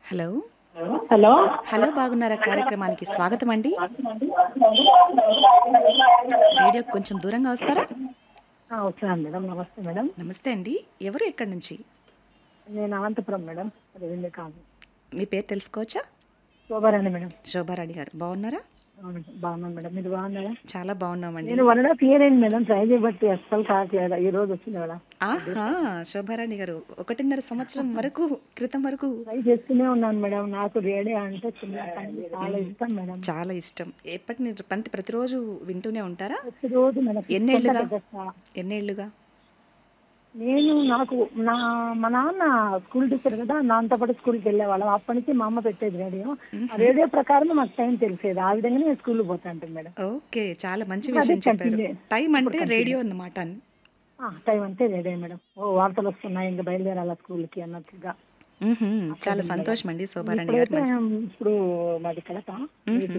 Hello hello hello బాగున్నారా కార్యక్రమానికి స్వాగతం అండి రేడియో కొంచెం దూరంగా వస్తారా ఆ, వచ్చాను మేడం నమస్తే మేడం నమస్తే అండి ఎవరు ఎక్కడి నుంచి నేను అనంతపురం మేడం రవీంద్ర కాదు మీ పేరు తెలుసుకోవచ్చా శోభారాణి మేడం శోభారాణి గారు బాగున్నారా అవును, బాగున్నాను మేడం మీరు బాగున్నారా చాలా బాగున్నామండి నేను వన్ అండ్ హాఫ్ ఇయర్ అయింది మేడం ట్రై చేయబట్టి అస్సలు కావట్లేదు ఈ రోజు వచ్చింది మేడం ఆహా శోభారాణి గారు ఒకటిన్నర సంవత్సరం వరకు క్రితం వరకు ట్రై చేస్తూనే ఉన్నాను మేడం నాకు రేడియో అంటే చిన్నప్పటి నుంచి చాలా ఇష్టం మేడం చాలా ఇష్టం ఎప్పటి నుంచి పంట ప్రతిరోజు వింటూనే ఉంటారా ప్రతిరోజు మేడం ఎన్నేళ్లుగా పెద్ద- ఎన్నేళ్లుగా నేను నాకు నా మా నాన్న స్కూల్ టీచర్ కదా నాన్నతో పాటు స్కూల్కి వెళ్ళేవాళ్ళం అప్పటి నుంచి మా అమ్మ పెట్టేది రేడియో ఆ రేడియో ప్రకారం మాకు టైం తెలిసేది ఆ విధంగా నేను స్కూల్కి పోతాను మేడం ఓకే చాలా మంచి విషయం చెప్పారు టైం అంటే రేడియో అన్నమాట ఆ, టైం అంతే రేడియో మేడం ఓ వార్తలు వస్తున్నాయి ఇంకా బయలుదేరాల స్కూల్కి అన్నట్టుగా మ్మ్హ్మ్. చాలా సంతోషం అండి శోభారాణి గారు ఇప్పుడైతే ఇప్పుడు మాది కడప